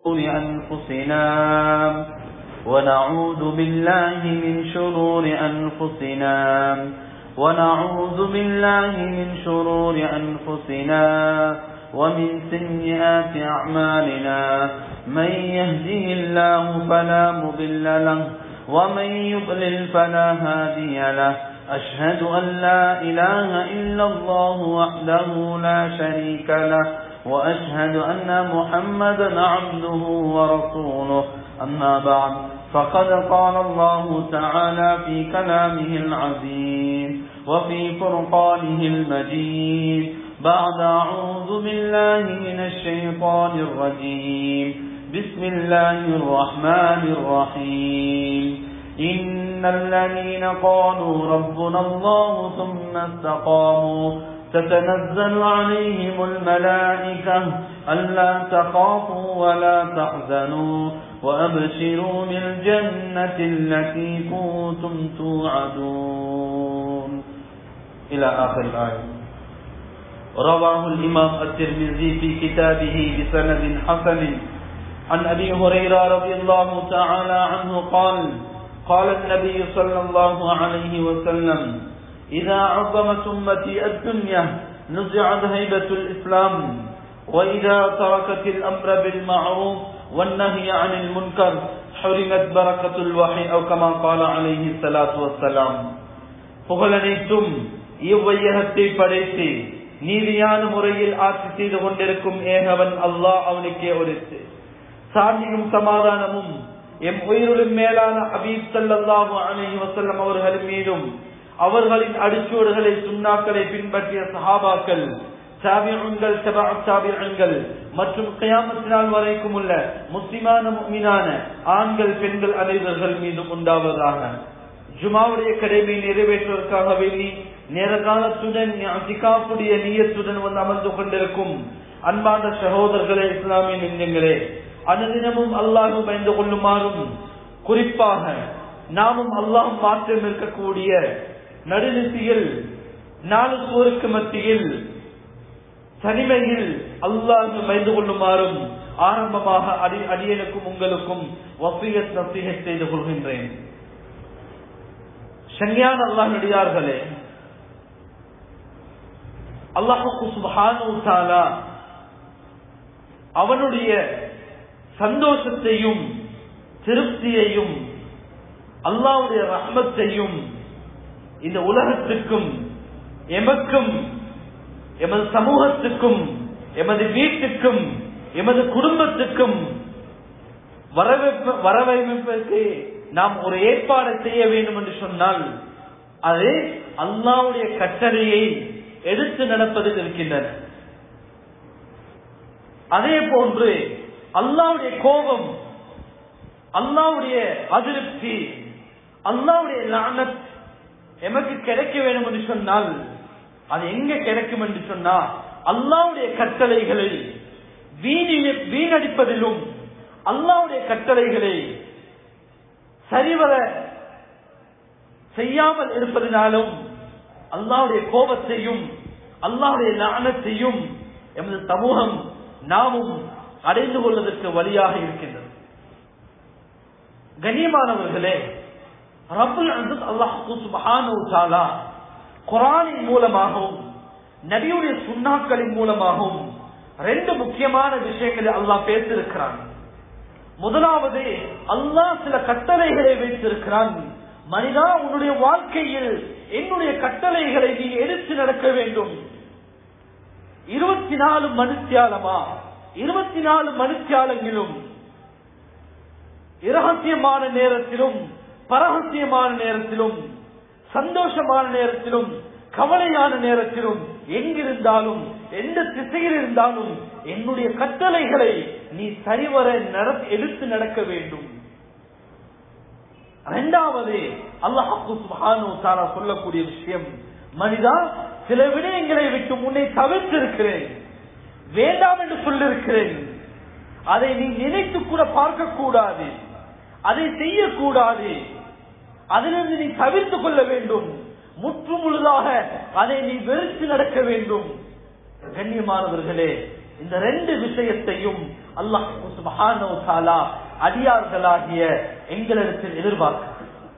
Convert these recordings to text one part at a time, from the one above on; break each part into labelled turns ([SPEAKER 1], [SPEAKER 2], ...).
[SPEAKER 1] أنفسنا ونعوذ بالله من شرور أنفسنا ونعوذ بالله من شرور أنفسنا ومن سيئات أعمالنا من يهده الله فلا مضل له ومن يضلل فلا هادي له أشهد أن لا إله إلا الله وحده لا شريك له وأشهد أن محمدا عبده ورسوله أما بعد فقد قال الله تعالى في كلامه العزيز وفي فرقانه المجيد بعد أعوذ بالله من الشيطان الرجيم بسم الله الرحمن الرحيم إن الذين قالوا ربنا الله ثم استقاموا تتنزل عليهم الملائكة ألا تخافوا ولا تحزنوا وأبشروا بالجنة التي كنتم توعدون إلى آخر الآية رواه الإمام الترمذي في كتابه بسند حسن عن أبي هريرة رضي الله تعالى عنه قال قال النبي صلى الله عليه وسلم إذا عظمت أمتي الدنيا نزعت هيبة الإسلام وإذا تركت الأمر بالمعروف والنهي عن المنكر حرمت بركة الوحي أو كما قال عليه الصلاة والسلام புகழனைத்தும் இவ்வையகத்தை படைத்து நீதியான முறையில் ஆட்சி செய்து கொண்டிருக்கும் ஏகவன் அல்லாஹ் அவனுக்கே ஒருத்து சாந்தியும் சமாதானமும் எம் உயிரிலும் மேலான அபீப் சல்லாஹு அலஹி வசல்லம் அவர்களின் மீதும் அவர்களின் அடிச்சோடுகளை சுண்ணாக்களை பின்பற்றிய சஹாபாக்கள் சாபியங்கள் சாபியங்கள் மற்றும் கயாமத்தினால் வரைக்கும் உள்ள முஸ்லிமான முக்மினான ஆண்கள் பெண்கள் அனைவர்கள் மீதும் உண்டாவதாக ஜுமாவுடைய கடமை நிறைவேற்றுவதற்காக வேண்டி நேரகாலத்துடன் அதிகாப்புடைய நீயத்துடன் வந்து அமர்ந்து கொண்டிருக்கும் அன்பான சகோதரர்களே இஸ்லாமிய நெஞ்சங்களே அனுதினமும் அல்லாஹு பயந்து கொள்ளுமாறும் குறிப்பாக நாமும் அல்லாஹ் மாற்றம் இருக்கக்கூடிய நடுநிசையில் நாலு சோருக்கு மத்தியில் தனிமையில் அல்லாஹு பயந்து கொள்ளுமாறும் ஆரம்பமாக அடி அடியனுக்கும் உங்களுக்கும் வசியத் நசிகை செய்து கொள்கின்றேன் சன்னியான அல்லாஹ் நடிகார்களே அல்லாஹுக்கு சுபானு அவனுடைய சந்தோஷத்தையும் திருப்தியையும் அல்லாவுடைய ரஹ்மத்தையும் இந்த உலகத்துக்கும் எமக்கும் எமது சமூகத்துக்கும் எமது வீட்டுக்கும் எமது குடும்பத்துக்கும் வரவேற்ப வரவேற்பதற்கு நாம் ஒரு ஏற்பாடு செய்ய வேண்டும் என்று சொன்னால் அது அல்லாவுடைய கட்டளையை எடுத்து நடப்பதில் இருக்கின்றன அதே போன்று அல்லாவுடைய கோபம் அல்லாவுடைய அதிருப்தி அல்லாவுடைய லானத் எமக்கு கிடைக்க வேண்டும் என்று சொன்னால் அது எங்க கிடைக்கும் என்று சொன்னா அல்லாவுடைய கட்டளைகளை வீணடிப்பதிலும் அல்லாவுடைய கட்டளைகளை சரிவர செய்யாமல் இருப்பதனாலும் அல்லாவுடைய கோபத்தையும் அல்லாவுடைய லானத்தையும் எமது சமூகம் நாமும் அடைந்து கொள்வதற்கு வழியாக இருக்கின்றது கண்ணியமானவர்களே ரபுல் அல்லாஹு குரானின் மூலமாகவும் நபியுடைய சுண்ணாக்களின் மூலமாகவும் ரெண்டு முக்கியமான விஷயங்களை அல்லாஹ் பேசியிருக்கிறான் முதலாவது அல்லாஹ் சில கட்டளைகளை வைத்திருக்கிறான் மனிதா உன்னுடைய வாழ்க்கையில் என்னுடைய கட்டளைகளை நீ எடுத்து நடக்க வேண்டும் இருபத்தி நாலு மனுத்தியாலமா இருபத்தி நாலு மனுத்தியாலங்களிலும் இரகசியமான நேரத்திலும் பரகசியமான நேரத்திலும் சந்தோஷமான நேரத்திலும் கவலையான நேரத்திலும் எங்கிருந்தாலும் எந்த திசையில் இருந்தாலும் என்னுடைய கட்டளைகளை நீ சரிவர எடுத்து நடக்க வேண்டும் இரண்டாவது அல்லாஹு சொல்லக்கூடிய விஷயம் மனிதா சில விடயங்களை விட்டு முன்னே தவிர்த்திருக்கிறேன் வேண்டாம் என்று சொல்லிருக்கிறேன் அதை நீ நினைத்து கூட பார்க்க கூடாது அதை செய்யக்கூடாது அதிலிருந்து நீ தவிர்த்து கொள்ள வேண்டும் முற்று முழுதாக அதை நீ வெறுத்து நடக்க வேண்டும் கண்ணியமானவர்களே இந்த ரெண்டு விஷயத்தையும் அல்லாஹ் சுபஹானோ தாலா அடியார்களாகிய எங்களிடத்தில் எதிர்பார்க்கிறார்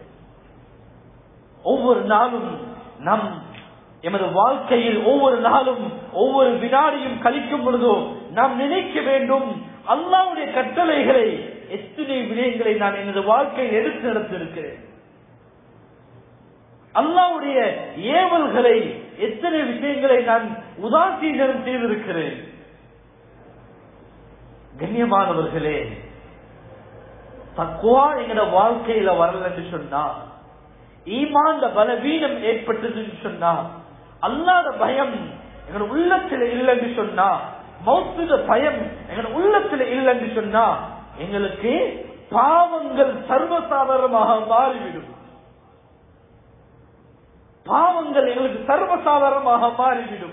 [SPEAKER 1] ஒவ்வொரு நாளும் நம் எமது வாழ்க்கையில் ஒவ்வொரு நாளும் ஒவ்வொரு வினாடியும் கழிக்கும் பொழுதோ நாம் நினைக்க வேண்டும் அல்லாவுடைய கட்டளைகளை எத்தனை விடயங்களை நான் எனது வாழ்க்கையில் எடுத்து நடத்திருக்கிறேன் அல்லாவுடைய ஏவல்களை எத்தனை விஷயங்களை நான் உதாசீனம் செய்திருக்கிறேன் கண்ணியமானவர்களே தக்குவா எங்கட வாழ்க்கையில வரல என்று சொன்னா ஈமாண்ட பலவீனம் ஏற்பட்டதுன்னு சொன்னா அல்லாத பயம் எங்களோட உள்ளத்துல இல்லைன்னு சொன்னா மௌத்துத பயம் எங்களோட உள்ளத்துல இல்லைன்னு சொன்னா எங்களுக்கு பாவங்கள் சர்வசாதாரணமாக மாறிவிடும் பாவங்கள் எங்களுக்கு சர்வசாதாரணமாக மாறிவிடும்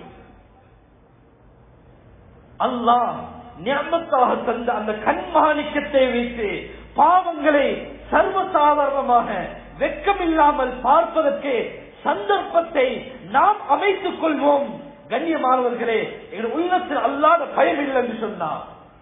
[SPEAKER 1] அல்லாஹ் ஞாபகத்தாக தந்த அந்த கண்மாணிக்கத்தை வைத்து பாவங்களை சர்வசாதாரணமாக வெக்கமில்லாமல் பார்ப்பதற்கு சந்தர்ப்பத்தை நாம் அமைத்துக் கொள்வோம் கண்ணியமானவர்களே எங்கள் உள்ளத்தில் அல்லாத பயம் இல்லை என்று சொன்னார்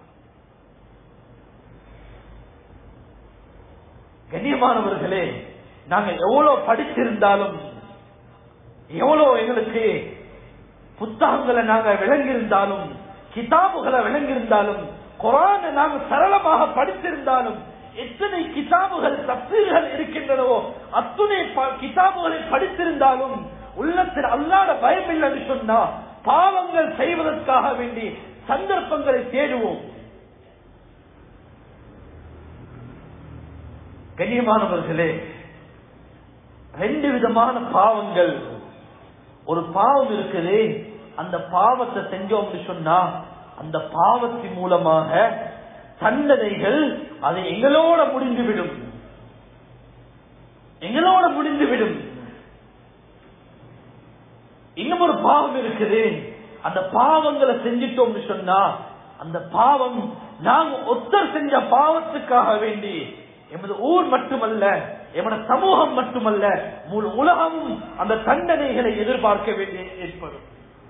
[SPEAKER 1] கண்ணியமானவர்களே நாங்கள் எவ்வளவு படித்திருந்தாலும் எவ்வளவு எங்களுக்கு புத்தகங்களை நாங்க விளங்கியிருந்தாலும் கிதாபுகளை விளங்கியிருந்தாலும் குரான நாங்க சரளமாக படித்திருந்தாலும் எத்தனை கிதாபுகள் தப்சீல்கள் இருக்கின்றனவோ அத்துணை ப- கிதாபுகளை படித்திருந்தாலும் உள்ளத்தில் அல்லாத பயம் இல்லைன்னு சொன்னா பாவங்கள் செய்வதற்காக வேண்டி சந்தர்ப்பங்களை தேடுவோம் கண்ணியமானவர்களே ரெண்டு விதமான பாவங்கள் ஒரு பாவம் இருக்குது அந்த பாவத்தை செஞ்சோம்னு சொன்னா அந்த பாவத்தின் மூலமாக தண்டனைகள் அது எங்களோட முடிந்துவிடும் எங்களோட முடிந்துவிடும் இன்னும் ஒரு பாவம் இருக்குது அந்த பாவங்களை செஞ்சிட்டோம்னு சொன்னா அந்த பாவம் நாங்க ஒத்தர் செஞ்ச பாவத்துக்காக வேண்டி எமது ஊர் மட்டுமல்ல எமது சமூகம் மட்டுமல்ல முழு உலகமும் அந்த தண்டனைகளை எதிர்பார்க்க வேண்டிய ஏற்படும்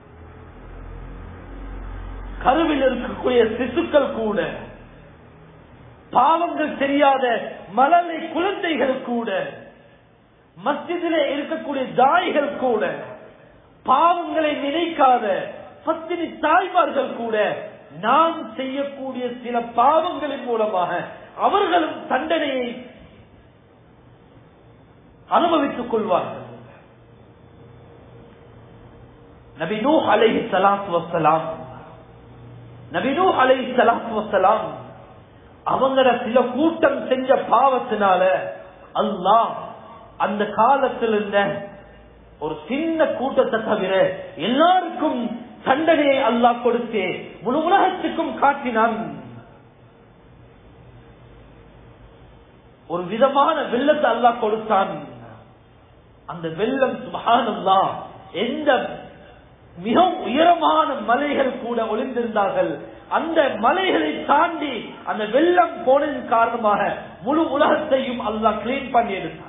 [SPEAKER 1] கருவில் இருக்கக்கூடிய சிசுக்கள் கூட பாவங்கள் தெரியாத மலலை குழந்தைகள் கூட மஸ்ஜிதிலே இருக்கக்கூடிய தாய்கள் கூட பாவங்களை நினைக்காத பத்தினி தாய்மார்கள் கூட நாம் செய்யக்கூடிய சில பாவங்களின் மூலமாக அவர்களும் தண்டனையை அனுபவித்துக் கொள்வார்கள் நபி நூ அலைஹி ஸலாத்து வஸ்ஸலாம் நபி நூ அலைஹி ஸலாத்து வஸ்ஸலாம் அவங்கள சில கூட்டம் செஞ்ச பாவத்தினால அல்லாஹ் அந்த காலத்தில் இருந்த ஒரு சின்ன கூட்டத்தை தவிர எல்லாருக்கும் தண்டனையை அல்லாஹ் கொடுத்து முழு உலகத்துக்கும் காட்டினான் ஒரு விதமான வெள்ளத்தை அல்லாஹ் கொடுத்தான் அந்த வெள்ளம் சுபஹானல்லா எந்த மிக உயரமான மலைகள் கூட ஒளிந்திருந்தார்கள் அந்த மலைகளை தாண்டி அந்த வெள்ளம் போனதன் காரணமாக முழு உலகத்தையும் அல்லாஹ் கிளீன் பண்ணி எடுத்தார்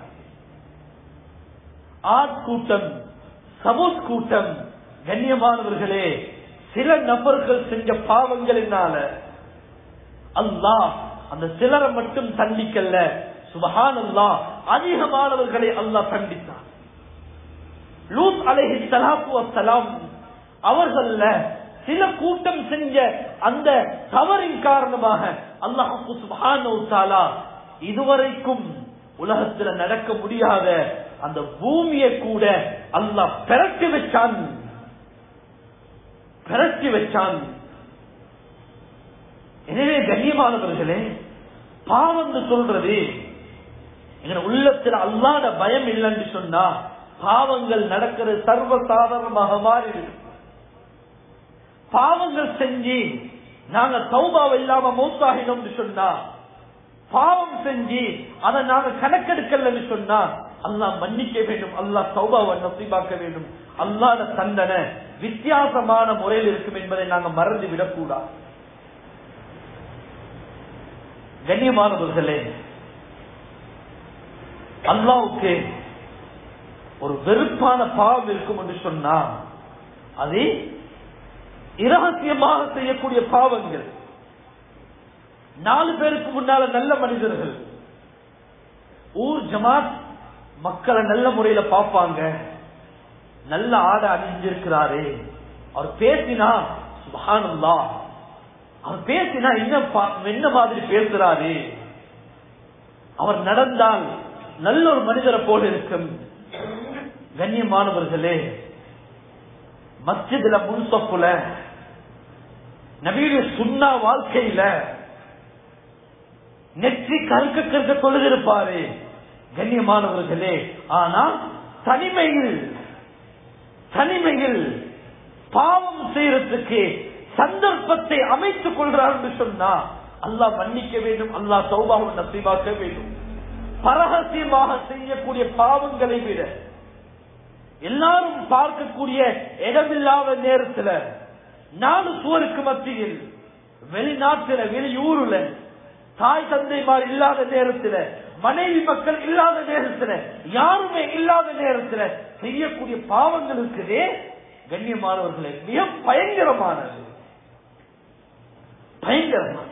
[SPEAKER 1] ஆட்கூட்டம் சமூத் கூட்டம் கண்ணியமானவர்களே சில நபர்கள் செஞ்ச பாவங்களினால அல்லாஹ் அந்த சிலரை மட்டும் தண்டிக்கல்ல சுபஹான் அல்லாஹ் அதிகமானவர்களை அல்லாஹ் தண்டித்தார் லூத் அலைஹி ஸலாத்து வஸ்ஸலாம் அவர்கள்ல சில கூட்டம் செஞ்ச அந்த தவறின் காரணமாக அல்லாஹு சுப்ஹானஹு தஆலா இதுவரைக்கும் உலகத்துல நடக்க முடியாத அந்த பூமியை கூட அல்லாஹ் பெரட்டி வச்சான் பெரட்டி வச்சான் எனவே கண்ணியமானவர்களே பாவம் சொல்றது எங்க உள்ளத்துல அல்லாத பயம் இல்லைன்னு சொன்னா பாவங்கள் நடக்கிறது சர்வசாதாரணமாக மாறிடுது பாவங்கள் செஞ்சு நாங்க தௌபாவை இல்லாம மௌத்தாகினோம்னு சொன்னா பாவம் செஞ்சு அதை நாங்க கணக்கெடுக்கலன்னு சொன்னா அல்லாஹ் மன்னிக்க வேண்டும் அல்லாஹ் தௌபாவை நசீபாக்க வேண்டும் அல்லாத தண்டனை வித்தியாசமான முறையில் இருக்கும் என்பதை நாங்க மறந்து விடக்கூடாது கண்ணியமானவர்களே அல்லாவுக்கு ஒரு வெறுப்பான பாவம் இருக்கும் என்று சொன்னா அது இரகசியமாக செய்யக்கூடிய பாவங்கள் நாலு பேருக்கு முன்னால நல்ல மனிதர்கள் ஊர் ஜமாத் மக்களை நல்ல முறையில பார்ப்பாங்க நல்ல ஆடை அணிஞ்சிருக்கிறாரு அவர் பேசினா சுபானந்தா அவர் பேசினா என்ன பா- என்ன மாதிரி பேசுறாரு அவர் நடந்தால் நல்ல ஒரு மனிதரை போல இருக்கும் கண்ணியமானவர்களே மஸ்ஜிதுல முன்சப்புல நபீடைய சுண்ணா வாழ்க்கையில நெற்றி கருக்க கருக்க தொழுதிருப்பாரு கண்ணியமானவர்களே ஆனா தனிமையில் தனிமையில் பாவம் செய்யறதுக்கு சந்தர்ப்பத்தை அமைத்துக் கொள்றார் என்று சொன்னா அல்லாஹ் மன்னிக்க வேண்டும் அல்லாஹ் சௌபாவும் நசீவாக்க வேண்டும் பரகசியமாக செய்யக்கூடிய பாவங்களை விட எல்லாரும் பார்க்கக்கூடிய இடமில்லாத நேரத்துல நாலு சுவருக்கு மத்தியில் வெளிநாட்டுல வெளியூருல தாய் தந்தைமார் இல்லாத நேரத்துல மனைவி மக்கள் இல்லாத நேரத்துல யாருமே இல்லாத நேரத்துல செய்யக்கூடிய பாவங்கள் இருக்குதே கண்ணியமானவர்களே மிக பயங்கரமானது பயங்கரமானது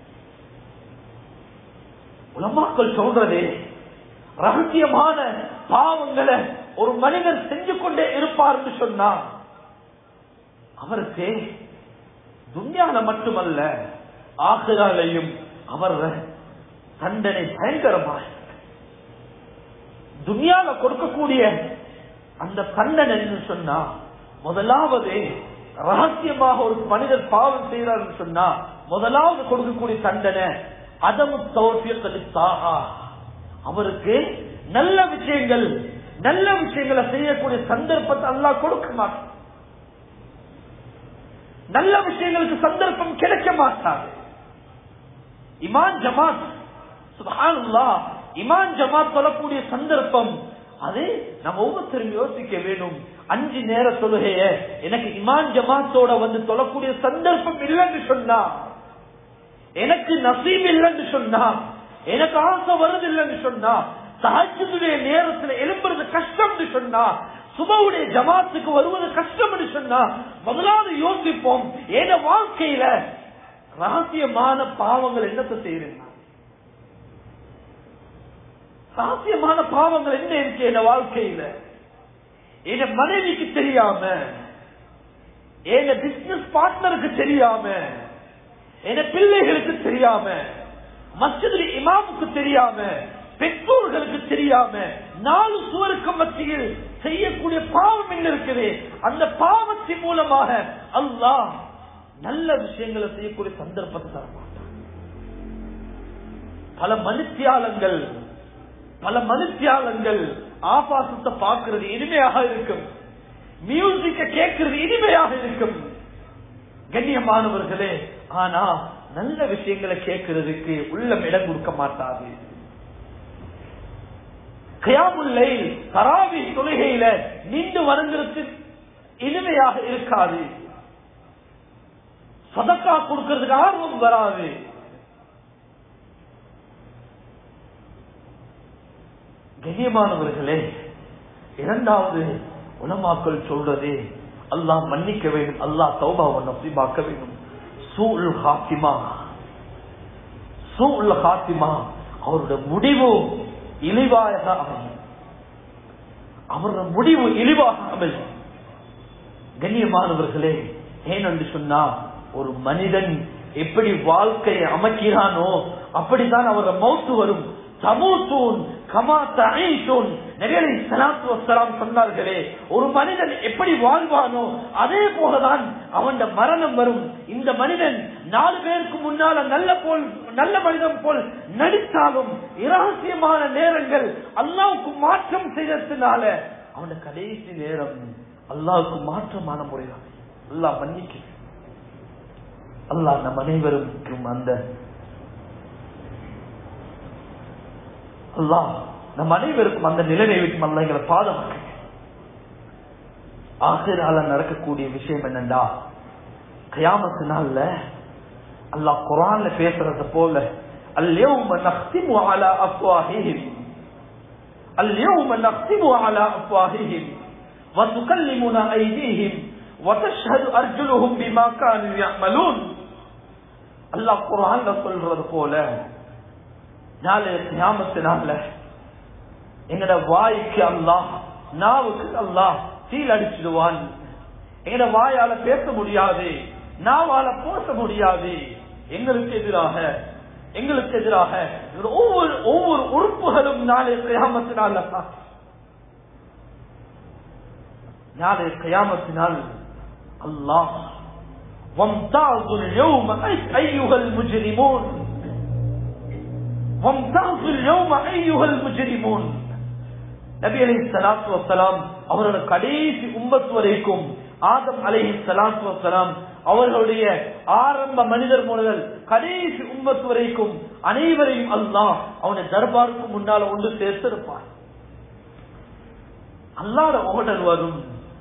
[SPEAKER 1] உலமாக்கள் சொல்றதே ரகசியமான பாவங்களை ஒரு மனிதன் செஞ்சு கொண்டே இருப்பார்னு சொன்னா அவருக்கு துன்யால மட்டுமல்ல ஆசிராலையும் அவர் தண்டனை பயங்கரமாக துன்யால கொடுக்கக்கூடிய அந்த தண்டனை சொன்னா முதலாவது ரகசியமாக ஒரு மனிதர் பாவம் செய்யறாருன்னு சொன்னா முதலாவது கொடுக்கக்கூடிய தண்டனை அதமு தோற்றியத்தா அவருக்கு நல்ல விஷயங்கள் நல்ல விஷயங்களை செய்யக்கூடிய சந்தர்ப்பத்தை அல்லாஹ் கொடுக்க மாட்டான் நல்ல விஷயங்களுக்கு சந்தர்ப்பம் கிடைக்க மாட்டாது இமான் ஜமாத் சுப்ஹானல்லாஹ் இமான் ஜமாத் சொல்லக்கூடிய சந்தர்ப்பம் அது நம்ம ஒவ்வொருத்தரும் யோசிக்க வேண்டும் அஞ்சு நேர தொழுகைய எனக்கு இமான் ஜமாத்தோட வந்து தொழக்கூடிய சந்தர்ப்பம் இல்லைன்னு சொன்னா எனக்கு நசீப் இல்லைன்னு சொன்னா எனக்கு ஆசை வருது இல்லைன்னு சொன்னா சஹஜுடைய நேரத்துல எழுப்புறது கஷ்டம்னு சொன்னா சுபவுடைய ஜமாத்துக்கு வருவது கஷ்டம்னு சொன்னா முதலாவது யோசிப்போம் என் வாழ்க்கையில ரகசியமான பாவங்கள் என்னத்தை செய்யறேன் ரகசியமான பாவங்கள் என்ன இருக்கு என் வாழ்க்கையில என் மனைவிக்கு தெரியாம என் பிசினஸ் பார்ட்னருக்கு தெரியாம என் பிள்ளைகளுக்கு தெரியாம மஸ்ஜிதில் இமாமுக்கு தெரியாம பெற்றோர்களுக்கு தெரியாம நாலு சுவருக்கு மத்தியில் செய்யக்கூடிய பாவம் என்ன இருக்குது அந்த பாவத்தின் மூலமாக அல்லாஹ் நல்ல விஷயங்களை செய்யக்கூடிய சந்தர்ப்பத்தை தரமாட்டான் பல மனுத்தியாலங்கள் பல மனுத்தியாலங்கள் ஆபாசத்தை பார்க்கிறது இனிமையாக இருக்கும் மியூசிக்க கேட்கிறது இனிமையாக இருக்கும் கண்ணியமானவர்களே ஆனா நல்ல விஷயங்களை கேட்கறதுக்கு உள்ளம் இடம் கொடுக்க மாட்டாது கயாமுல்லை தராவி தொழுகையில நின்று வணங்குறது இனிமையாக இருக்காது சதக்கா கொடுக்கறதுக்கு ஆர்வம் வராது கண்ணியமானவர்களே இரண்டாவது உலமாக்கள் சொல்றது அல்லாஹ் மன்னிக்க வேண்டும் அல்லாஹ் தௌபாவை நசீபாக்க வேண்டும் சூழ் ஹாத்திமா சூழ் ஹாத்திமா அவருடைய முடிவு இழிவாக அமையும் அவருடைய முடிவு இழிவாக அமையும் கண்ணியமானவர்களே ஏனென்று சொன்னா ஒரு மனிதன் எப்படி வாழ்க்கையை அமைக்கிறானோ அப்படித்தான் அவரோட மௌத்து வரும் சமூத்தூன் கமா தஈஷூன் நபிகளை ஸலாத்து வஸ்ஸலாம் சொன்னார்களே ஒரு மனிதன் எப்படி வாழ்வானோ அதே போலதான் அவன் மரணம் வரும் இந்த மனிதன் நாலு பேருக்கு முன்னால நல்ல போல் நல்ல மனிதன் போல் நடித்தாலும் இரகசியமான நேரங்கள் அல்லாவுக்கு மாற்றம் செய்ததுனால அவன கடைசி நேரம் அல்லாவுக்கு மாற்றமான முறைதான் அல்லாஹ் மன்னிக்க அல்லாஹ் நம் அனைவருக்கும் அந்த அல்லாஹ் நம் அனைவருக்கும் அந்த நிலைமை விட்டு அல்ல எங்களை பாதுகாக்க ஆசிரால நடக்கக்கூடிய விஷயம் என்னண்டா கயாமத்து நாள்ல அல்லாஹ் குரான்ல பேசுறது போல اليوم نختم على أفواههم اليوم نختم على أفواههم وتكلمنا أيديهم وتشهد أرجلهم بما كانوا يعملون அல்லாஹ் குரான்ல சொல்றது போல நாலு ஞாபகத்தினால எங்கட வாய்க்கு அல்லாஹ் நாவுக்கு அல்லாஹ் சீல் அடிச்சிடுவான் எங்கட வாயால பேச முடியாது நாவால பேச முடியாது எங்களுக்கு எதிராக எங்களுக்கு எதிராக ஒவ்வொரு ஒவ்வொரு உறுப்புகளும் நாளை கியாமத்தினால் நாளை கியாமத்தினால் அல்லாஹ் وامتازوا اليوم أيها المجرمون وامتازوا اليوم أيها المجرمون நபி அலி சலாத்து வசலாம் அவரோட கடைசி உம்மத் வரைக்கும் ஆதம் அலஹி சலாத்து வசலாம் அவர்களுடைய ஆரம்ப மனிதர் முதல் கடைசி உம்மத் வரைக்கும் அனைவரையும் அல்லாஹ் அவனை தர்பாருக்கு முன்னால ஒன்று சேர்த்திருப்பான் அல்லாத ஓடல் வரும்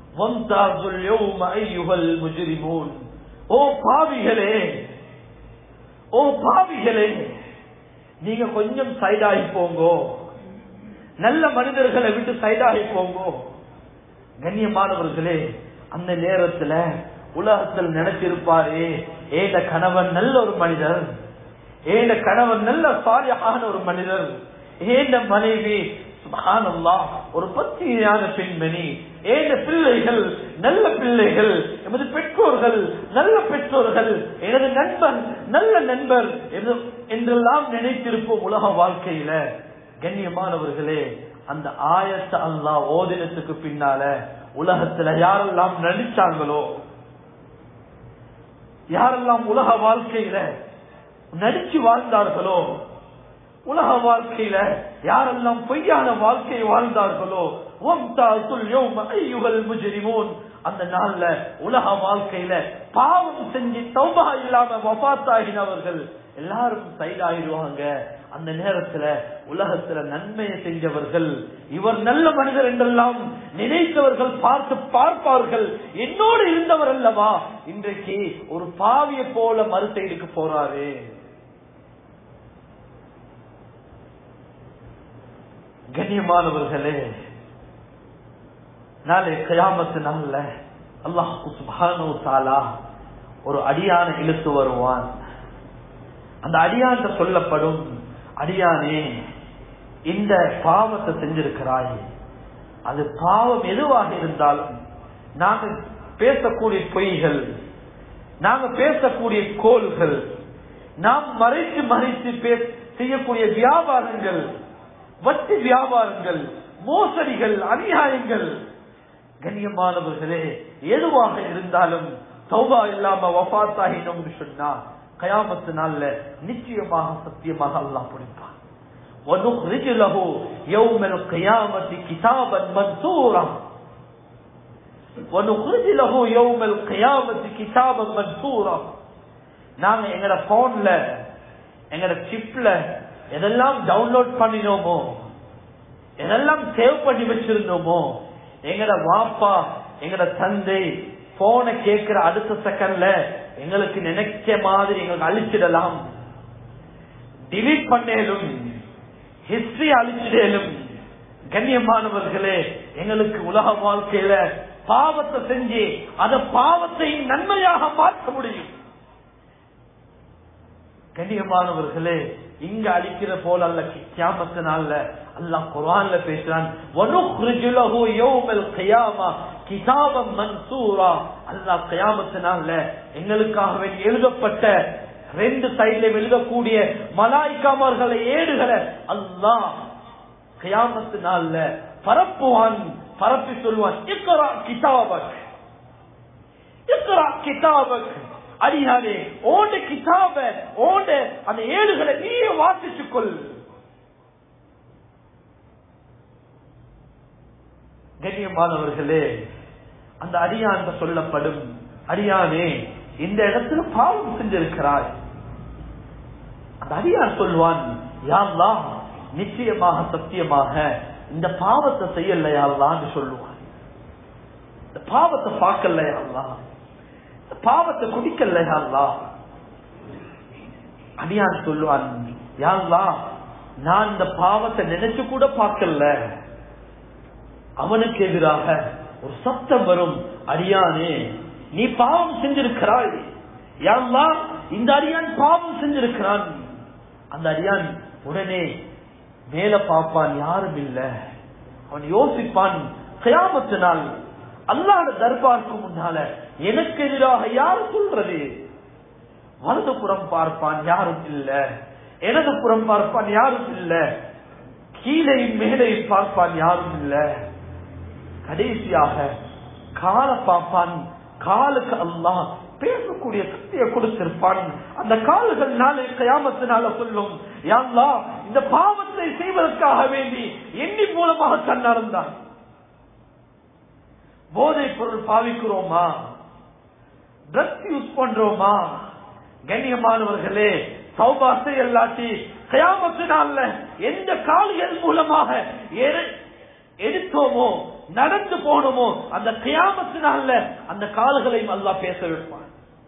[SPEAKER 1] ஓ பாவிகளே ஓ பாவிகளே நீங்க கொஞ்சம் சைடாகி போங்கோ நல்ல மனிதர்களை விட்டு சைடாகி போங்கோ கண்ணியமானவர்களே அந்த நேரத்துல உலகத்தில் நினைச்சிருப்பாரு ஏத கணவன் நல்ல ஒரு மனிதர் ஏத கணவன் நல்ல சாலியான ஒரு மனிதர் ஏந்த மனைவி சுபஹானல்லா ஒரு பத்தியான பெண்மணி ஏந்த பிள்ளைகள் நல்ல பிள்ளைகள் எமது பெற்றோர்கள் நல்ல பெற்றோர்கள் எனது நண்பன் நல்ல நண்பர் என்றெல்லாம் நினைத்திருப்போம் உலக வாழ்க்கையில கண்ணியமானவர்களே அந்த ஆயத்த அல்லா ஓதினத்துக்கு பின்னால உலகத்துல யாரெல்லாம் நடிச்சாங்களோ யாரெல்லாம் உலக வாழ்க்கையில நடிச்சு வாழ்ந்தார்களோ உலக வாழ்க்கையில யாரெல்லாம் பொய்யான வாழ்க்கையை வாழ்ந்தார்களோ அந்த நாள்ல உலக வாழ்க்கையில பாவம் செஞ்சு தௌபா இல்லாம வபாத்தாகினவர்கள் எல்லாரும் சைடாயிருவாங்க அந்த நேரத்துல உலகத்துல நன்மையை செஞ்சவர்கள் இவர் நல்ல மனிதர் என்றெல்லாம் நினைத்தவர்கள் பார்த்து பார்ப்பார்கள் என்னோடு இருந்தவர் அல்லவா இன்றைக்கு ஒரு பாவிய போல மறுசைடுக்கு போறாரு கண்ணியமானவர்களே நாளை கயாமத்து நாள்ல அல்லாஹு சுபானு தாலா ஒரு அடியான இழுத்து வருவான் அந்த அடியான் சொல்லப்படும் அடியானே இந்த பாவத்தை செஞ்சிருக்கிறாய் அது பாவம் எதுவாக இருந்தாலும் நாங்க பேசக்கூடிய பொய்கள் நாங்க பேசக்கூடிய கோள்கள் நாம் மறைத்து மறைத்து செய்யக்கூடிய வியாபாரங்கள் வட்டி வியாபாரங்கள் மோசடிகள் அநியாயங்கள் கண்ணியமானவர்களே எதுவாக இருந்தாலும் சௌபா இல்லாம வபாத்தாகினோம்னு சொன்னா கயாமத்து நாள்ல நிச்சயமாக சத்தியமாக அல்லாஹ் பிடிப்பான் ونخرج له يوم القيامة كتابا منثورا ونخرج له يوم القيامة كتابا منثورا நாங்க எங்கட போன்ல எங்கட சிப்ல எதெல்லாம் டவுன்லோட் பண்ணினோமோ எதெல்லாம் சேவ் பண்ணி வச்சிருந்தோமோ எங்கட வாப்பா எங்கட தந்தை போனை கேட்கிற அடுத்த செகண்ட்ல எங்களுக்கு நினைச்ச மாதிரி எங்களுக்கு அழிச்சிடலாம் டிலீட் பண்ணேலும் ஹிஸ்டரி அழிச்சிடலும் கண்ணியமானவர்களே எங்களுக்கு உலக வாழ்க்கையில பாவத்தை செஞ்சு அந்த பாவத்தை நன்மையாக மாற்ற முடியும் கண்ணியமானவர்களே இங்க அழிக்கிற போல அல்ல கியாமத்து நாள்ல அல்லாஹ் குர்ஆன்ல பேசுறான் வனுக்ரிஜு லஹு யௌமல் கியாமா கிதாபம் மன்சூரா அல்லாஹ் கியாமத்து நாள்ல எங்களுக்காக வேண்டி எழுதப்பட்ட ரெண்டு சைடுல எழுதக்கூடிய மலாய்க்காமர்களை ஏடுகளை அல்லாஹ் கியாமத்து நாள்ல பரப்புவான் பரப்பி சொல்வான் இக்கரா கிதாபக் இக்கரா கிதாபக் அடியானே ஓண்ட கிதாப ஓண்ட அந்த ஏடுகளை நீயே வாசிச்சுக் கொள் கண்ணியமானவர்களே அந்த அடியான் சொல்லப்படும் அடியானே இந்த இடத்துல பாவம் செஞ்சிருக்கிறாய் அந்த அடியான் சொல்வான் யாழ்லா நிச்சயமாக சத்தியமாக இந்த பாவத்தை செய்யல யாழ்லான்னு சொல்லுவான் இந்த பாவத்தை பார்க்கல யாழ்லா இந்த பாவத்தை குடிக்கல யாழ்லா அடியான் சொல்லுவான் யாழ்லா நான் இந்த பாவத்தை நினைச்சு கூட பார்க்கல அவனுக்கு எதிராக ஒரு சத்தம் வரும் அடியானே நீ பாவம் செஞ்சிருக்கிறாய் யாழ்லா இந்த அடியான் பாவம் செஞ்சிருக்கிறான் அந்த அடியான் உடனே மேல பார்ப்பான் யாரும் இல்ல அவன் யோசிப்பான் கயாமத்தினால் அல்லாத தர்பாருக்கு முன்னால எனக்கு எதிராக யார் சொல்றது வலது புறம் பார்ப்பான் யாரும் இல்ல இடது புறம் பார்ப்பான் யாரும் இல்ல கீழையும் மேலையும் பார்ப்பான் யாரும் இல்ல கடைசியாக கால பார்ப்பான் காலுக்கு அல்லாஹ் பேசக்கூடிய சக்தியை கொடுத்திருப்பான் அந்த கால்கள் நாளை கயாமத்தினால சொல்லும் யாழ்லா இந்த பாவத்தை செய்வதற்காக வேண்டி எண்ணி மூலமாக தன் நடந்தான் போதைப் பொருள் பாவிக்கிறோமா ட்ரக்ஸ் யூஸ் பண்றோமா கண்ணியமானவர்களே சௌபாசை எல்லாட்டி கயாமத்தினால எந்த கால்கள் மூலமாக எரு- எடுத்தோமோ நடந்து போனோமோ அந்த கியாமத்தினால அந்த கால்களையும் அல்லாஹ் பேச வைப்பான்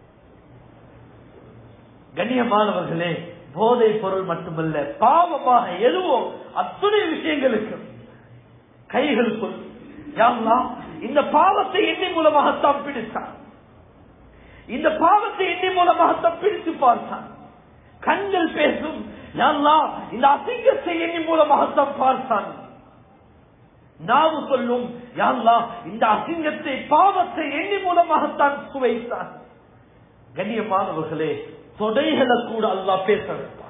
[SPEAKER 1] கண்ணியமானவர்களே போதை பொருள் மட்டுமல்ல பாவமாக எதுவோ அத்துணை விஷயங்களுக்கு கைகளுக்குள் யாரெல்லாம் இந்த பாவத்தை எண்ணி மூலமாகத்தான் பிடித்தான் இந்த பாவத்தை எண்ணி மூலமாகத்தான் பிடித்து பார்த்தான் கண்கள் பேசும் யாரெல்லாம் இந்த அசிங்கத்தை எண்ணி மூலமாகத்தான் பார்த்தான் நாவு சொல்லும் யாரெல்லாம் இந்த அசிங்கத்தை பாவத்தை எண்ணி மூலமாகத்தான் சுவைத்தான் கண்ணியமானவர்களே தொடைகளை கூட அல்லாஹ் பேச வைப்பான்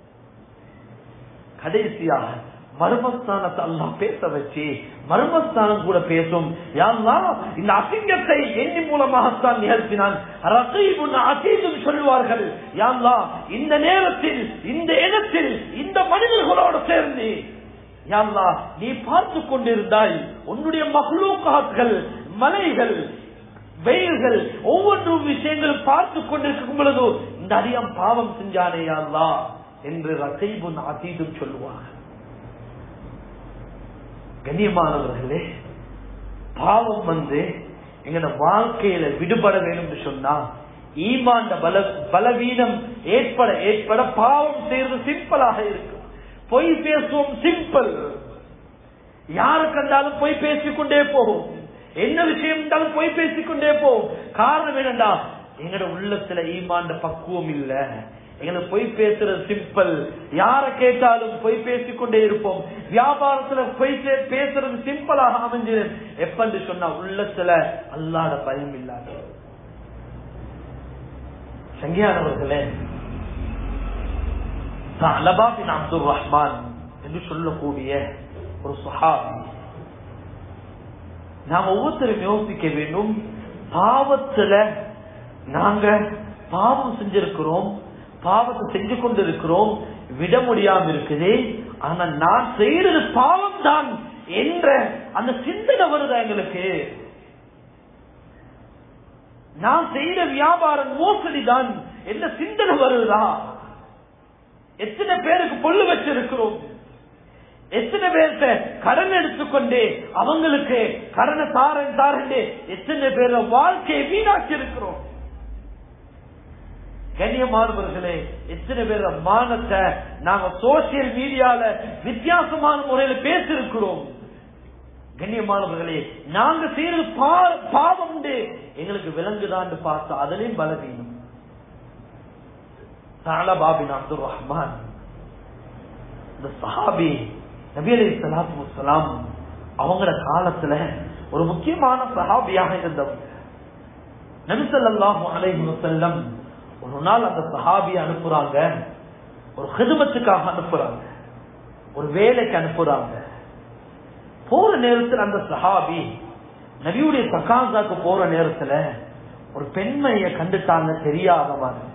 [SPEAKER 1] கடைசியாக மர்மஸ்தானத்தை அல்லாஹ் பேச வச்சு மர்மஸ்தானம் கூட பேசும் யாருலா இந்த அசிங்கத்தை எண்ணி மூலமாகத்தான் நிகழ்த்தினான் ரசீபுன் அசீதும் சொல்வார்கள் யாருலா இந்த நேரத்தில் இந்த இடத்தில் இந்த மனிதர்களோடு சேர்ந்து யாருலா நீ பார்த்து கொண்டிருந்தாய் உன்னுடைய மகளூக்காக்கள் மலைகள் வெயில்கள் ஒவ்வொன்றும் விஷயங்களும் பார்த்து கொண்டிருக்கும் பொழுது இந்த அடியம் பாவம் செஞ்சானே அல்லா என்று ரசைபுன் அதீதும் சொல்லுவாங்க கண்ணியமானவர்களே பாவம் வந்து எங்கட வாழ்க்கையில விடுபட வேண்டும் என்று சொன்னா ஈமாண்ட பல பலவீனம் ஏற்பட ஏற்பட பாவம் செய்யறது சிம்பிளாக இருக்கும் பொய் பேசுவோம் சிம்பிள் யாரு கண்டாலும் பொய் பேசிக்கொண்டே போகும் என்ன விஷயம் இருந்தாலும் பொய் பேசிக்கொண்டே போகும் காரணம் என்னண்டா எங்கட உள்ளத்துல ஈமாண்ட பக்குவம் இல்ல எங்களுக்கு பொய் பேசுறது சிம்பிள் யார கேட்டாலும் பொய் பேசிக்கொண்டே இருப்போம் வியாபாரத்துல பொய் பே- பேசுறது சிம்பிளாக அமைஞ்சு எப்பன்னு சொன்னா உள்ளத்துல அல்லாத பயம் இல்லாத சங்கியானவர்களே அலபா பின் அப்துல் ரஹ்மான் என்று சொல்லக்கூடிய ஒரு சுஹாபி நாம் ஒவ்வொருத்தரும் யோசிக்க வேண்டும் பாவத்துல நாங்க பாவம் செஞ்சிருக்கிறோம் பாவத்தை செஞ்சு கொண்டிருக்கிறோம் விட முடியாம இருக்குது ஆனா நான் செய்யறது பாவம் தான் என்ற அந்த சிந்தனை வருதா எங்களுக்கு நான் செய்யற வியாபாரம் மோசடி தான் என்ன சிந்தனை வருதா எத்தனை பேருக்கு பொல்லு வச்சிருக்கிறோம் எத்தனை பேர்த்த கடன் எடுத்துக்கொண்டு அவங்களுக்கு கடனை தாரன் தாரண்டு எத்தனை பேர் வாழ்க்கையை வீணாக்கி இருக்கிறோம் கண்ணியமானவர்களே எத்தனை பேர் மானத்தை நாங்க சோசியல் மீடியால வித்தியாசமான முறையில பேசிருக்கிறோம் கண்ணியமானவர்களே நாங்க செய்யறது பா- பாவம் உண்டு எங்களுக்கு விலங்குதான்னு பார்த்தா அதுலயும் பலவீனம் சாலபாபின் அப்துல் ரஹ்மான் இந்த சஹாபி நபி அலி சலாத்து வசலாம் அவங்கள காலத்துல ஒரு முக்கியமான சஹாபியாக இருந்தவங்க நபி ஸல்லல்லாஹு அலைஹி வஸல்லம் ஒரு நாள் அந்த சஹாபியை அனுப்புறாங்க ஒரு ஹிதுமத்துக்காக அனுப்புறாங்க ஒரு வேலைக்கு அனுப்புறாங்க போற நேரத்தில் அந்த சஹாபி நபியுடைய தக்காசாக்கு போற நேரத்துல ஒரு பெண்மைய கண்டுட்டாங்க தெரியாத மாதிரி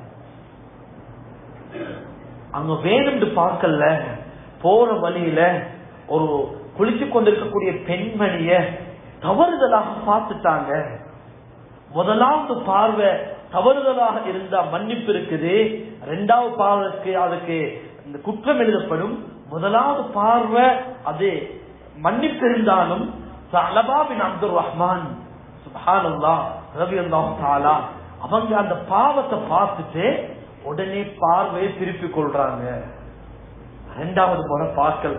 [SPEAKER 1] அங்க வேணும்னு பார்க்கல போற வழியில ஒரு குளிச்சு கொண்டிருக்கக்கூடிய பெண்மணிய தவறுதலாக பார்த்துட்டாங்க முதலாவது பார்வை தவறுதலாக இருந்தா மன்னிப்பு இருக்குது ரெண்டாவது பார்வைக்கு அதுக்கு இந்த குற்றம் எழுதப்படும் முதலாவது பார்வை அது மன்னிப்பு இருந்தாலும் அலபாபின் அப்துல் ரஹ்மான் சுபானல்லா ரவி தாலா அவங்க அந்த பாவத்தை பார்த்துட்டு உடனே பார்வையை திருப்பி கொள்றாங்க ரெண்டாவது முறை பார்க்கல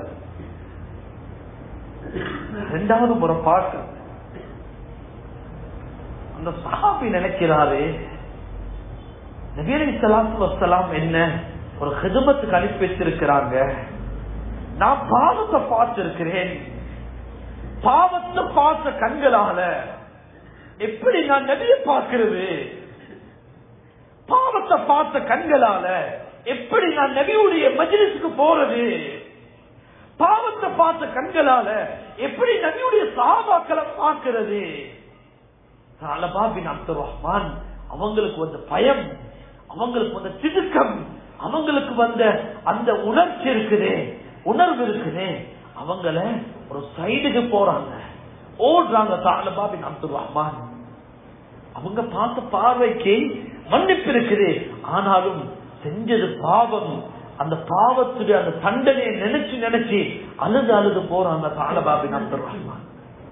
[SPEAKER 1] ரெண்டாவது முறை பார்க்கல அந்த சஹாபி நினைக்கிறாரு நபி அலி சலாத்து வசலாம் என்ன ஒரு ஹிதமத்துக்கு அனுப்பி வச்சிருக்கிறாங்க நான் பாவத்தை பார்த்திருக்கிறேன் பாவத்தை பார்த்த கண்களால எப்படி நான் நபியை பார்க்கிறது பாவத்தை பார்த்த கண்களால எப்படி நான் நபியுடைய மஜிலிசுக்கு போறது பாவத்தை பார்த்த கண்களால எப்படி நபியுடைய சாபாக்களை பார்க்கிறது சாலபா பின் அப்துல் ரஹ்மான் அவங்களுக்கு வந்த பயம் அவங்களுக்கு வந்த திடுக்கம் அவங்களுக்கு வந்த அந்த உணர்ச்சி இருக்குதே உணர்வு இருக்குதே அவங்கள ஒரு சைடுக்கு போறாங்க ஓடுறாங்க சாலபா பின் அப்துல் ரஹ்மான் அவங்க பார்த்த பார்வைக்கு மன்னிப்பு இருக்குது ஆனாலும் செஞ்சது பாவம் அந்த பாவத்துடைய அந்த தண்டனையை நினைச்சு நினைச்சு அழுது அழுது போறாங்க தாலபாபின் அப்துல் ரஹ்மான்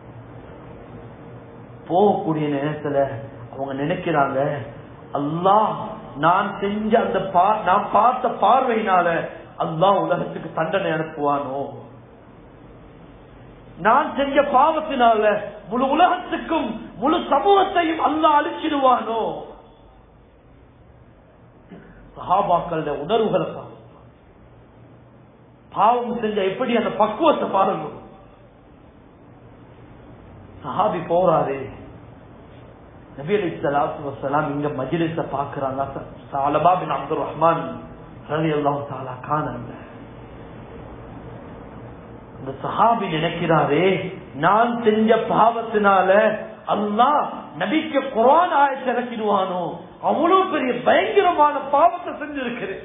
[SPEAKER 1] போகக்கூடிய நேரத்துல அவங்க நினைக்கிறாங்க அல்லாஹ் நான் செஞ்ச அந்த பா- நான் பார்த்த பார்வையினால அல்லாஹ் உலகத்துக்கு தண்டனை அனுப்புவானோ நான் செஞ்ச பாவத்தினால முழு உலகத்துக்கும் முழு சமூகத்தையும் அல்லாஹ் அழிச்சிடுவானோ சஹாபாக்களோட உணர்வுகளை பாருங்க பாவம் செஞ்ச எப்படி அந்த பக்குவத்தை பாருங்க சஹாபி போறாரு நபி அலி சலாத்து வசலாம் இங்க மஜிலிஸ பாக்குறாங்க சாலபா பின் அப்துல் ரஹ்மான் ரவி அல்லாஹ் தாலா காணாங்க இந்த சஹாபி நினைக்கிறாரே நான் செஞ்ச பாவத்தினால அல்லாஹ் நபிக்கு குரான் ஆயத்தை இறக்கிடுவானோ அவ்வளவு பெரிய பயங்கரமான பாவத்தை செஞ்சிருக்கிறேன்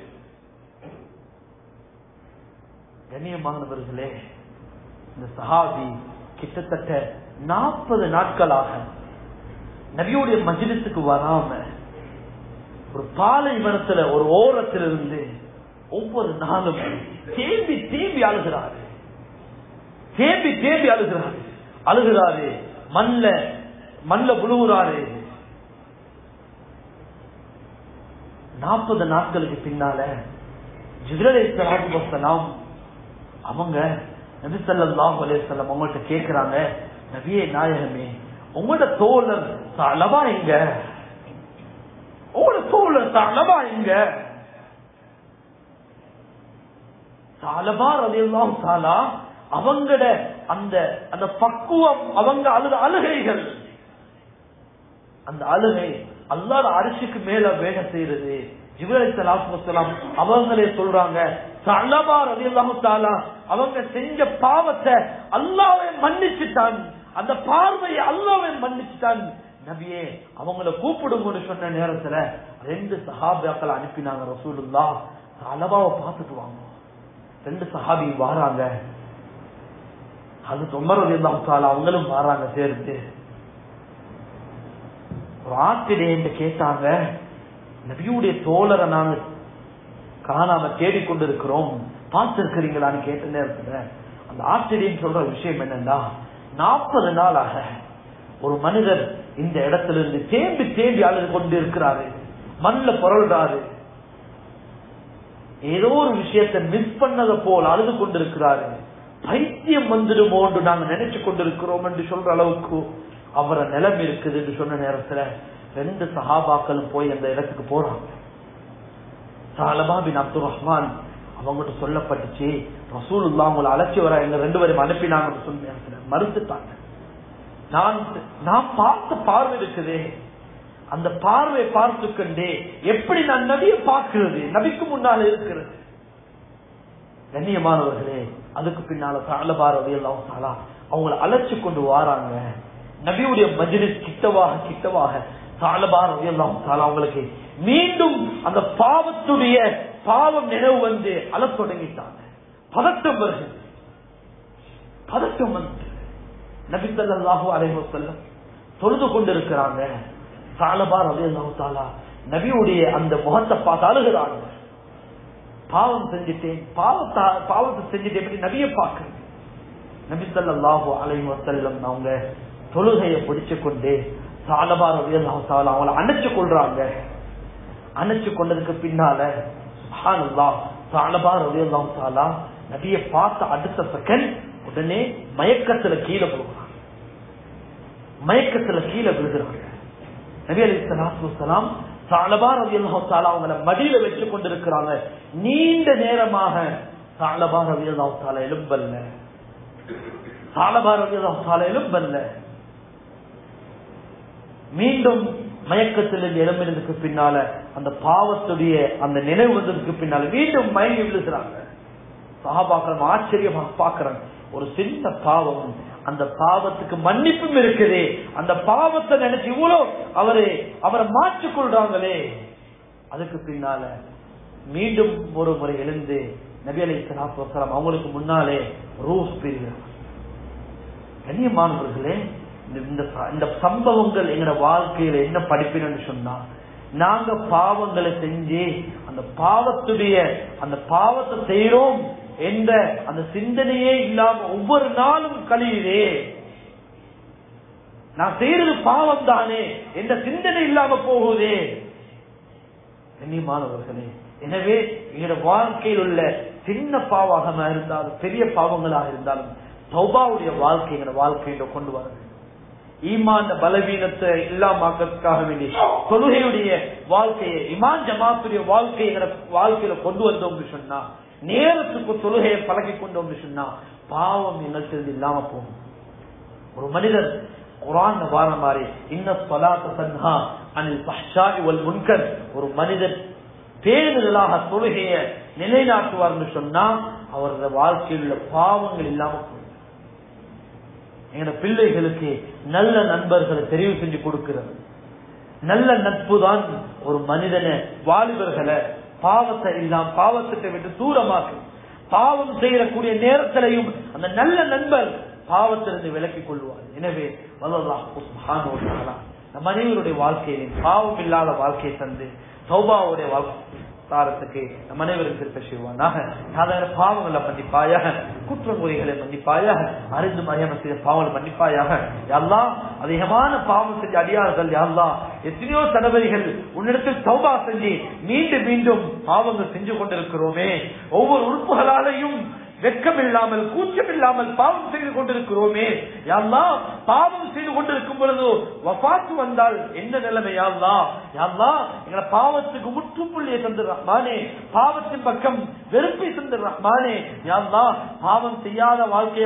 [SPEAKER 1] கண்ணியமானவர்களே இந்த சஹாபி கிட்டத்தட்ட நாற்பது நாட்களாக நபியுடைய மஜிலிசுக்கு வராம ஒரு பாலைவனத்துல ஒரு ஓரத்திலிருந்து ஒவ்வொரு நாளும் தேம்பி தேம்பி அழுகிறாரு தேம்பி தேம்பி அழுகிறாரு அழுகிறாரு மண்ல மண்ல விழுகிறாரு நாற்பது நாட்களுக்கு பின்னால ஜிப்ரலை வசலாம் அவங்க நபி ஸல்லல்லாஹு அலைஹி வஸல்லம் அவங்கள்ட்ட கேக்குறாங்க நபியே நாயகமே உங்களோட தோழர் தலபா எங்க உங்களோட தோழர் தலபா எங்க தாலபா ரலியல்லாஹு தஆலா அவங்கட அந்த அந்த பக்குவம் அவங்க அழுத அழுகைகள் அந்த அழுகை அல்லாத அரிசிக்கு மேல வேலை செய்யறது ஜிப்ரலை ஸலாத்து வஸலாம் அவங்களே சொல்றாங்க தலபா ரலியல்லாஹு தஆலா அவங்க செஞ்ச பாவத்தை அல்லாஹ்வே மன்னிச்சுட்டான் அந்த பார்வையை அல்லாஹ்வே மன்னிச்சுட்டான் நபியே அவங்கள கூப்பிடுங்கன்னு சொன்ன நேரத்துல ரெண்டு சஹாபாக்களை அனுப்பினாங்க ரசூலுல்லா தலபாவை பார்த்துட்டு வாங்க ரெண்டு சஹாபி வாராங்க அது தொம்பரது இல்லாமத்தால அவங்களும் வாராங்க சேர்ந்து ஒரு ஆத்திரேன்னு கேட்டாங்க நபியுடைய தோழரை நாங்க காணாம தேடிக்கொண்டிருக்கிறோம் பார்த்திருக்கிறீங்களான்னு கேட்ட நேரத்துல அந்த ஆச்சரியம் சொல்ற விஷயம் என்னன்னா நாற்பது நாளாக ஒரு மனிதர் இந்த இடத்துல இருந்து தேம்பி தேம்பி அழுது கொண்டு இருக்கிறாரு மண்ல புரள்றாரு ஏதோ ஒரு விஷயத்தை மிஸ் பண்ணதை போல் அழுது கொண்டிருக்கிறாரு பைத்தியம் வந்துடுமோ என்று நாங்க நினைச்சு கொண்டிருக்கிறோம் என்று சொல்ற அளவுக்கு அவரை நிலைமை இருக்குது என்று சொன்ன நேரத்துல ரெண்டு சஹாபாக்களும் போய் அந்த இடத்துக்கு போறாங்க சாலபா பின் அப்துல் ரஹ்மான் அவங்ககிட்ட சொல்லப்பட்டுச்சு ரசூலுல்லா உங்களை அழைச்சி வர எங்க ரெண்டு பேரும் அனுப்பினாங்கன்னு சொன்ன நேரத்துல மறுத்துட்டாங்க நான் நான் பார்த்த பார்வை இருக்குதே அந்த பார்வை பார்த்து கொண்டே எப்படி நான் நபியை பார்க்கிறது நபிக்கு முன்னால இருக்கிறது கண்ணியமானவர்களே அதுக்கு பின்னால தாலபார் அதையெல்லாம் தாலா அவங்களை அழைச்சு கொண்டு வாராங்க நபியுடைய மஜிலிஸ் கிட்டவாக கிட்டவாக தாலபார் அதையெல்லாம் தாலா அவங்களுக்கு மீண்டும் அந்த பாவத்துடைய பாவம் நினைவு வந்து அழத் தொடங்கிட்டாங்க பதட்டம் வருகிறது பதட்டம் வந்து நபி ஸல்லல்லாஹு அலைஹி வஸல்லம் தொழுது கொண்டிருக்கிறாங்க தாலபார் ரலியல்லாஹு தஆலா நபியுடைய அந்த முகத்தை பார்த்து அழுகிறாங்க பாவம் செஞ்சுட்டேன் பாவத்தா பாவத்தை செஞ்சுட்டு எப்படி நபியை பார்க்கறது நபி ஸல்லல்லாஹு அலைஹி வஸல்லம் அவங்க தொழுகையை பிடிச்சு கொண்டு தாலபார் ரலியல்லாஹு தஆலா அவங்கள அணைச்சு கொள்றாங்க அணைச்சு கொண்டதுக்கு பின்னால சுப்ஹானல்லாஹ் தாலபார் ரலியல்லாஹு தஆலா நபியை பார்த்த அடுத்த செகண்ட் உடனே மயக்கத்துல கீழே போகிறாங்க மயக்கத்துல கீழே விழுகிறாங்க நபி அலி சலாத்து வலாம் சாலபா ரவி அல்லாஹால அவங்கள மடியில வச்சு கொண்டிருக்கிறாங்க நீண்ட நேரமாக சாலபா ரவி அல்லாஹால எலும்பல்ல சாலபா ரவி அல்லாஹால எலும்பல்ல மீண்டும் மயக்கத்தில் எழும்பினதுக்கு பின்னால அந்த பாவத்துடைய அந்த நினைவு வந்ததுக்கு பின்னால மீண்டும் மயங்கி விழுகிறாங்க சகாபாக்கள் ஆச்சரியமாக பாக்குறாங்க ஒரு சின்ன பாவம் அந்த பாவத்துக்கு மன்னிப்பும் இருக்குது அந்த பாவத்தை நினைச்சு இவ்வளவு அவரு அவரை மாற்றிக் கொள்றாங்களே அதுக்கு பின்னால மீண்டும் ஒரு முறை எழுந்து நபி அலி சலாத்து அவங்களுக்கு முன்னாலே ரூஸ் பிரிகிறார் கண்ணியமானவர்களே இந்த சம்பவங்கள் எங்களோட வாழ்க்கையில என்ன படிப்பினு சொன்னா நாங்க பாவங்களை செஞ்சு அந்த பாவத்துடைய அந்த பாவத்தை செய்யறோம் என்ற அந்த சிந்தனையே இல்லாம ஒவ்வொரு நாளும் கழியுதே நான் செய்யறது பாவம் தானே என்ற சிந்தனை இல்லாம போகுதே கண்ணியமானவர்களே எனவே எங்களோட வாழ்க்கையில் உள்ள சின்ன பாவமாக இருந்தாலும் பெரிய பாவங்களாக இருந்தாலும் சௌபாவுடைய வாழ்க்கை எங்களோட வாழ்க்கையில கொண்டு வர ஈமான் பலவீனத்தை இல்லாமக்கிறதுக்காக வேண்டி தொழுகையுடைய வாழ்க்கையை இமான் ஜமாத்துடைய வாழ்க்கையை எங்களோட வாழ்க்கையில கொண்டு வந்தோம் சொன்னா நேரத்துக்கு தொழுகையை பழகி கொண்டோம் சொன்னா பாவம் எங்கள்கிட்ட இல்லாம போகும் ஒரு மனிதர் குரான் வார மாதிரி இன்ன சொலாத்த சன்ஹா அனில் பஹ்ஷாய் வல் முன்கர் ஒரு மனிதர் பேருதலாக தொழுகைய நிலைநாட்டுவார்னு சொன்னா அவரது வாழ்க்கையில் உள்ள பாவங்கள் இல்லாம போகும் எங்களோட பிள்ளைகளுக்கு நல்ல நண்பர்களை தெரிவு செஞ்சு கொடுக்கிறது நல்ல நட்பு தான் ஒரு மனிதனை வாலிபர்களை பாவத்தை இல்லாம பாவத்தை விட்டு தூரமாக்கு பாவம் செய்யக்கூடிய நேரத்திலையும் அந்த நல்ல நண்பர் பாவத்திலிருந்து விலக்கிக் கொள்வார் எனவே நம் அனைவருடைய வாழ்க்கையிலும் பாவம் இல்லாத வாழ்க்கையை தந்து சௌபாவுடைய வாழ்க்கை தாரத்துக்கு நம் அனைவரும் திருப்ப செய்வானாக சாதாரண பாவங்களை மன்னிப்பாயாக குற்றமுறைகளை மன்னிப்பாயாக அறிந்து அறியாம செய்த பாவங்களை மன்னிப்பாயாக எல்லாம் அதிகமான பாவம் செஞ்ச அடியார்கள் யாரெல்லாம் எத்தனையோ தடவைகள் உன்னிடத்தில் சௌபா செஞ்சு மீண்டும் மீண்டும் பாவங்கள் செஞ்சு கொண்டிருக்கிறோமே ஒவ்வொரு உறுப்புகளாலையும் வெட்கம் இல்லாமல் கூச்சம் இல்லாமல் பாவம் செய்து கொண்டிருக்கிறோமே யாரெல்லாம் பாவம் செய்து கொண்டிருக்கும் பொழுது வபாத்து வந்தால் என்ன நிலைமை யாழ்லா யாழ்லா எங்களை பாவத்துக்கு முற்றுப்புள்ளியை தந்து ரஹ்மானே பாவத்தின் பக்கம் வெறுப்பை தந்து ரஹ்மானே யாழ்லா பாவம் செய்யாத வாழ்க்கையை